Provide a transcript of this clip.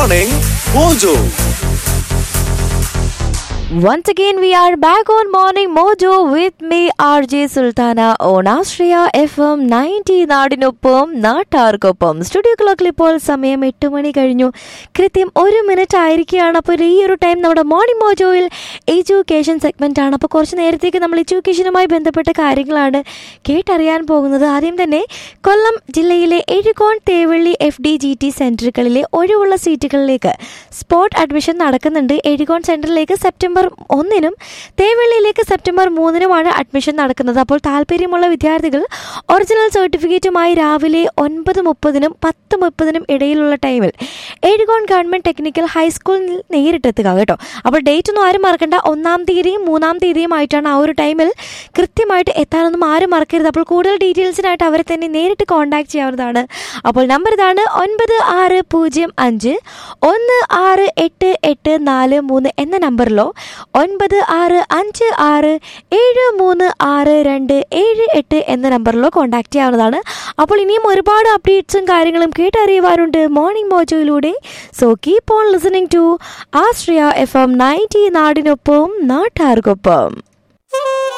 Morning Mojo. Once again, we are back on Morning Mojo with me, RJ Sultana, on Astria FM 90 നാടിനൊപ്പം നാട്ടാർക്കൊപ്പം studio ക്ലോക്കിൽ ഇപ്പോൾ സമയം എട്ട് മണി കഴിഞ്ഞു കൃത്യം ഒരു മിനിറ്റ് ആയിരിക്കുകയാണ് അപ്പോൾ ഈ ഒരു ടൈം നമ്മുടെ മോർണിംഗ് മോജോയിൽ എഡ്യൂക്കേഷൻ സെഗ്മെന്റ് ആണ് അപ്പോൾ കുറച്ച് നേരത്തേക്ക് നമ്മൾ എഡ്യൂക്കേഷനുമായി ബന്ധപ്പെട്ട കാര്യങ്ങളാണ് കേട്ടറിയാൻ പോകുന്നത് ആദ്യം തന്നെ കൊല്ലം ജില്ലയിലെ Ezhukone Thevally F D G T സെന്ററുകളിലെ ഒഴിവുള്ള സീറ്റുകളിലേക്ക് സ്പോട്ട് അഡ്മിഷൻ നടക്കുന്നുണ്ട് എഴുകോൺ സെന്ററിലേക്ക് സെപ്റ്റംബർ ഒന്നിനും തേവള്ളിയിലേക്ക് സെപ്റ്റംബർ മൂന്നിനുമാണ് അഡ്മിഷൻ നടക്കുന്നത് അപ്പോൾ താല്പര്യമുള്ള വിദ്യാർത്ഥികൾ ഒറിജിനൽ സർട്ടിഫിക്കറ്റുമായി രാവിലെ ഒൻപത് മുപ്പതിനും പത്ത് മുപ്പതിനും ഇടയിലുള്ള ടൈമിൽ എഴുകോൺ ഗവൺമെന്റ് ടെക്നിക്കൽ ഹൈസ്കൂളിൽ നേരിട്ടെത്തുക കേട്ടോ അപ്പോൾ ഡേറ്റ് ഒന്നും ആരും മറക്കണ്ട ഒന്നാം തീയതിയും മൂന്നാം തീയതിയും ആയിട്ടാണ് ആ ഒരു ടൈമിൽ കൃത്യമായിട്ട് എത്താനൊന്നും ആരും മറക്കരുത് അപ്പോൾ കൂടുതൽ ഡീറ്റെയിൽസിനായിട്ട് അവരെ തന്നെ നേരിട്ട് കോൺടാക്ട് ചെയ്യാവുന്നതാണ് അപ്പോൾ നമ്പർ ഇതാണ് ഒൻപത് ആറ് പൂജ്യം അഞ്ച് ഒന്ന് ആറ് എട്ട് എട്ട് നാല് മൂന്ന് എന്ന നമ്പറിലോ ഒൻപത് ആറ് അഞ്ച് ആറ് ഏഴ് മൂന്ന് ആറ് രണ്ട് ഏഴ് എട്ട് എന്ന നമ്പറിലോ കോൺടാക്ട് ചെയ്യാവുന്നതാണ് അപ്പോൾ ഇനിയും ഒരുപാട് അപ്ഡേറ്റ്സും കാര്യങ്ങളും കേട്ടറിയുവാനുണ്ട് മോർണിംഗ് മോജോയിലൂടെ so keep on listening to Astria F M ninety നാടിനൊപ്പം നാട്ടാർക്കൊപ്പം